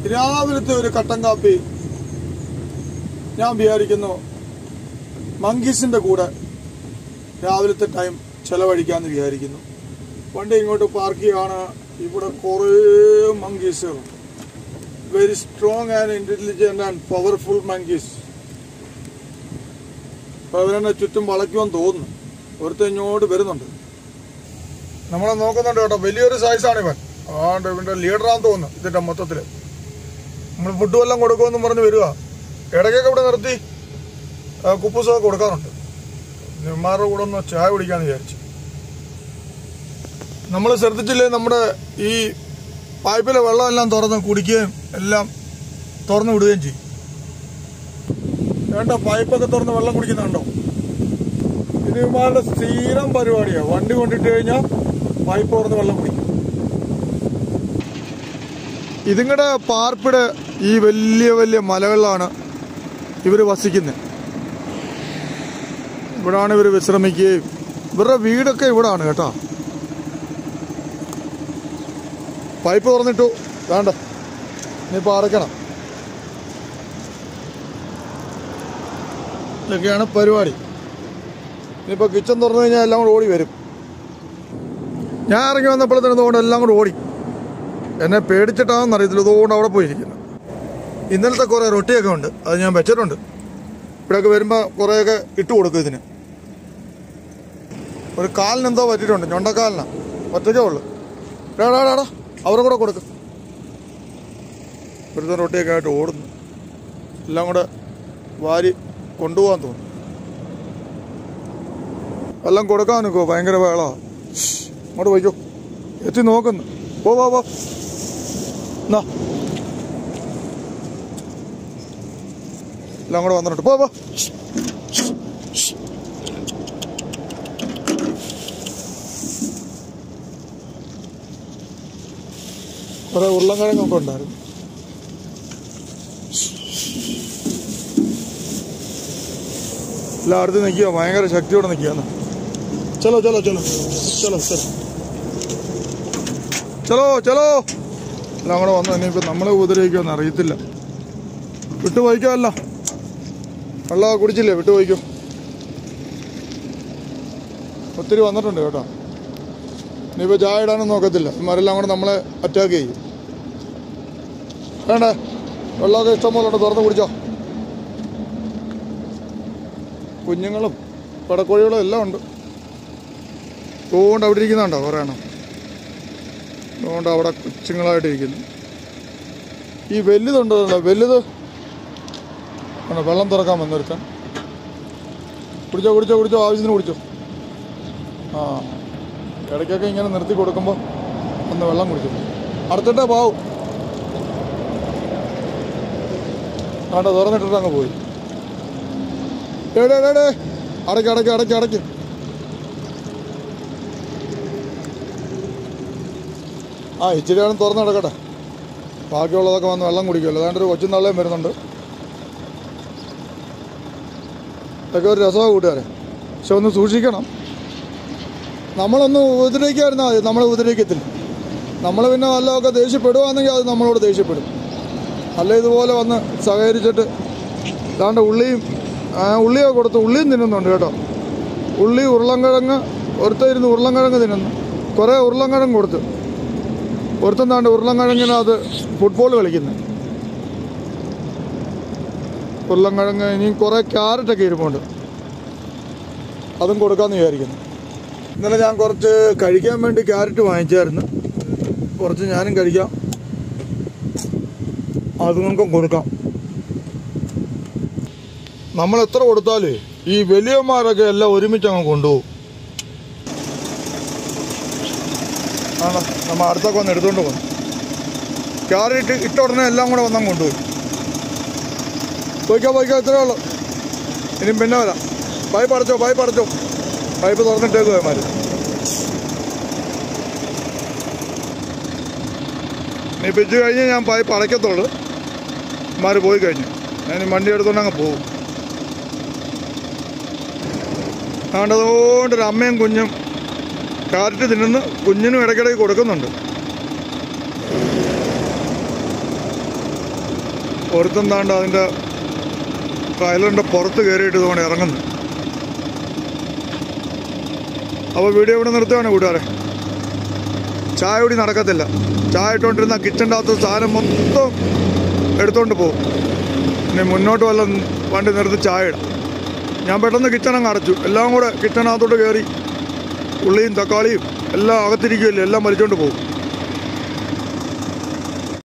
രാവിലത്തെ ഒരു കട്ടൻ കാപ്പി ഞാൻ വിചാരിക്കുന്നു മങ്കീസിന്റെ കൂടെ രാവിലത്തെ ടൈം ചെലവഴിക്കാന്ന് വിചാരിക്കുന്നു വണ്ടി ഇങ്ങോട്ട് പാർക്ക് ചെയ്യാണ് ഇവിടെ കുറേ മങ്കീസുകൾ very strong and intelligent and powerful monkeys അപ്പൊ അവരെന്നെ ചുറ്റും വളയ്ക്കുമെന്ന് തോന്നുന്നു ഒരുത്തൻ ഇങ്ങോട്ട് വരുന്നുണ്ട് നമ്മളെ നോക്കുന്നുണ്ട് കേട്ടോ വലിയൊരു സൈസാണ് ഇവൻ ആണ്ട് ഇവന്റെ ലീഡറാന്ന് തോന്നുന്നു ഇതിന്റെ മൊത്തത്തില് നമ്മൾ ഫുഡ് വല്ലതും കൊടുക്കുമെന്നും പറഞ്ഞ് വരിക ഇടയ്ക്കൊക്കെ ഇവിടെ നിർത്തി ആ, കുപ്പൂസൊക്കെ കൊടുക്കാറുണ്ട് നിമ്മാരുടെ കൂടെ ഒന്ന് ചായ കുടിക്കാന്ന് വിചാരിച്ചു നമ്മൾ ശ്രദ്ധിച്ചില്ലേ നമ്മുടെ ഈ പൈപ്പിലെ വെള്ളമെല്ലാം തുറന്ന് കുടിക്കുകയും എല്ലാം തുറന്നു വിടുകയും ചെയ്യും വേണ്ട പൈപ്പൊക്കെ തുറന്ന് വെള്ളം കുടിക്കുന്നുണ്ടോ ഇത് ഇവന്മാരുടെ സ്ഥിരം പരിപാടിയാണ് വണ്ടി കൊണ്ടിട്ട് കഴിഞ്ഞാൽ പൈപ്പ് തുറന്ന് വെള്ളം കുടിക്കും ഇതിങ്ങടെ പാർപ്പിടെ ഈ വലിയ വലിയ മലകളിലാണ് ഇവർ വസിക്കുന്നത് ഇവിടാണ് ഇവർ വിശ്രമിക്കുകയും ഇവരുടെ വീടൊക്കെ ഇവിടാണ് കേട്ടോ പൈപ്പ് തുറന്നിട്ടു വേണ്ട ഇനിയിപ്പോൾ അടയ്ക്കണം ഇതൊക്കെയാണ് പരിപാടി ഇനിയിപ്പോൾ കിച്ചൺ തുറന്നു കഴിഞ്ഞാൽ എല്ലാം കൂടെ ഓടി വരും ഞാൻ ഇറങ്ങി വന്നപ്പോഴത്തേനും അതുകൊണ്ട് എല്ലാം കൂടെ ഓടി എന്നെ പേടിച്ചിട്ടാണെന്ന് അറിയത്തില്ല അതുകൊണ്ട് അവിടെ പോയിരിക്കുന്നു ഇന്നലത്തെ കുറേ റൊട്ടിയൊക്കെ ഉണ്ട് അത് ഞാൻ വെച്ചിട്ടുണ്ട് ഇവിടെയൊക്കെ വരുമ്പോൾ കുറേയൊക്കെ ഇട്ട് കൊടുക്കും ഇതിന് ഒരു കാലിന് എന്തോ പറ്റിയിട്ടുണ്ട് ഞൊണ്ടക്കാലിനാ ഒറ്റയ്ക്കേ ഉള്ളു എടാടാടാ അവരും കൂടെ കൊടുക്കും ഒരുത്തൻ റൊട്ടിയൊക്കെ ആയിട്ട് ഓടുന്നു എല്ലാം കൂടെ വാരി കൊണ്ടുപോകാൻ തോന്നുന്നു എല്ലാം കൊടുക്കാൻ നിൽക്കുമോ ഭയങ്കര വേളാ അങ്ങോട്ട് പോയിക്കോ എത്തി നോക്കുന്നു പോ പോ പോ എന്നാ എല്ലാം കൂടെ വന്നിട്ടുണ്ട് പോ പോ കുറെ ഉരുളക്കിഴങ്ങൊക്കെ ഉണ്ടായിരുന്നു എല്ലാം അടുത്ത് നിൽക്കുക ഭയങ്കര ശക്തിയോടെ നിൽക്കുകയാണ് ചലോ ചലോ ചലോ ചലോ ചലോ ചലോ ചലോ എല്ലാം കൂടെ വന്നു ഇനിയിപ്പോൾ നമ്മളെ ഉപദ്രവിക്കുമെന്ന് അറിയത്തില്ല വിട്ടു പോയിക്കാമല്ല വെള്ളം കുടിച്ചില്ലേ വിട്ടു പോയിക്കോ ഒത്തിരി വന്നിട്ടുണ്ട് കേട്ടോ ഇനിയിപ്പോൾ ചായ ഇടാനും നോക്കത്തില്ല ഇമാരെല്ലാം കൂടെ നമ്മളെ അറ്റാക്ക് ചെയ്യും വേണ്ടേ വെള്ളമൊക്കെ ഇഷ്ടംപോലെ ഉണ്ട് തുറന്ന് കുടിച്ചോ കുഞ്ഞുങ്ങളും പടക്കോഴികളും എല്ലാം ഉണ്ട് അതുകൊണ്ട് അവിടെ ഇരിക്കുന്നുണ്ടോ കുറേ എണ്ണം അതുകൊണ്ട് അവിടെ കൊച്ചുങ്ങളായിട്ട് ഇരിക്കുന്നു ഈ വലുതുണ്ടല്ലോ വലുത് ആണോ വെള്ളം തുറക്കാൻ വന്നൊരുത്തൻ കുടിച്ചോ കുടിച്ചോ കുടിച്ചോ ആവശ്യത്തിന് കുടിച്ചോ ആ ഇടയ്ക്കൊക്കെ ഇങ്ങനെ നിർത്തി കൊടുക്കുമ്പോൾ ഒന്ന് വെള്ളം കുടിച്ചു അടുത്തിട്ടേ പാവും ആണ്ട തുറന്നിട്ടിട്ട് അങ്ങ് പോയി ഏടേ ഏടേ അടയ്ക്ക് അടയ്ക്ക് അടയ്ക്ക് അടയ്ക്ക് ആ ഇച്ചിരി വേണം തുറന്ന് കിടക്കട്ടെ ബാക്കിയുള്ളതൊക്കെ വന്ന് വെള്ളം കുടിക്കുമല്ലോ അതാണ്ട് ഒരു കൊച്ചും തള്ളയും വരുന്നുണ്ട് ഇതൊക്കെ ഒരു രസമാണ് കൂട്ടുകാരെ പക്ഷെ ഒന്ന് സൂക്ഷിക്കണം നമ്മളൊന്ന് ഉപദ്രവിക്കായിരുന്നാൽ മതി നമ്മളെ ഉപദ്രവിക്കത്തില്ല നമ്മൾ പിന്നെ വല്ലതൊക്കെ ദേഷ്യപ്പെടുവാണെങ്കിൽ അത് നമ്മളോട് ദേഷ്യപ്പെടും അല്ല ഇതുപോലെ വന്ന് സഹകരിച്ചിട്ട് ഇതാണ്ട് ഉള്ളിയും ആ, ഉള്ളിയൊക്കെ കൊടുത്ത് ഉള്ളിയും തിന്നുന്നുണ്ട് കേട്ടോ ഉള്ളി ഉരുളൻകിഴങ്ങ് ഒരുത്തൻ ഇരുന്ന് ഉരുളൻകിഴങ്ങ് തിന്നുന്നു കുറേ ഉരുളൻകിഴങ്ങ് കൊടുത്ത് ഒരുത്തൻ താണ്ട് ഉരുളൻകിഴങ്ങിനകത്ത് ഫുട്ബോൾ കളിക്കുന്നത് ഉരുളൻകിഴങ്ങ് ഇനിയും കുറേ ക്യാരറ്റൊക്കെ ഇരിപ്പുണ്ട് അതും കൊടുക്കാമെന്ന് വിചാരിക്കുന്നു ഇന്നലെ ഞാൻ കുറച്ച് കഴിക്കാൻ വേണ്ടി ക്യാരറ്റ് വാങ്ങിച്ചായിരുന്നു കുറച്ച് ഞാനും കഴിക്കാം അതുങ്ങൾക്കും കൊടുക്കാം നമ്മൾ എത്ര കൊടുത്താലേ ഈ വലിയന്മാരൊക്കെ എല്ലാം ഒരുമിച്ച് അങ്ങ് കൊണ്ടുപോകും ആണോ നമ്മൾ അടുത്തൊക്കെ വന്ന് എടുത്തുകൊണ്ട് പോകും ക്യാരറ്റ് ഇട്ട ഉടനെ എല്ലാം കൂടെ വന്നാൽ കൊണ്ടുപോയി പോയിക്കോ പോയിക്കോ ഇത്രേ ഉള്ളൂ ഇനി പിന്നെ വരാം പൈപ്പ് അടച്ചോ പൈപ്പ് അടച്ചോ പൈപ്പ് തുറന്നിട്ടേക്ക് പോയമാര് നീ പിച്ച് കഴിഞ്ഞ് ഞാൻ പൈപ്പ് അടയ്ക്കത്തുള്ളൂ മാര് പോയി കഴിഞ്ഞു ഞാൻ ഈ വണ്ടി എടുത്തോണ്ട് അങ്ങ് പോകും അതുകൊണ്ട് അതുകൊണ്ട് ഒരു അമ്മയും കുഞ്ഞും കാരറ്റ് തിന്നുന്നു കുഞ്ഞിനും ഇടയ്ക്കിടയ്ക്ക് കൊടുക്കുന്നുണ്ട് ഒരുത്തം താണ്ട് അതിൻ്റെ ട്രailer-ന്റെ പുറത്ത് കയറിയിട്ട് ഇതുകൊണ്ട് ഇറങ്ങുന്നു അപ്പോൾ വീഡിയോ ഇവിടെ നിർത്തുകയാണ് കൂട്ടുകാരെ ചായ കൂടി നടക്കത്തില്ല ചായ ഇട്ടുകൊണ്ടിരുന്ന കിച്ചൻ്റെ അകത്ത് സാധനം മൊത്തം എടുത്തോണ്ട് പോകും ഇനി മുന്നോട്ട് വല്ല വണ്ടി നിർത്തി ചായ ഇടാം ഞാൻ പെട്ടെന്ന് കിച്ചൺ അങ്ങ് അടച്ചു എല്ലാം കൂടെ കിച്ചണകത്തോട്ട് കയറി ഉള്ളിയും തക്കാളിയും എല്ലാം അകത്തിരിക്കുമല്ലോ എല്ലാം വലിച്ചോണ്ട് പോകും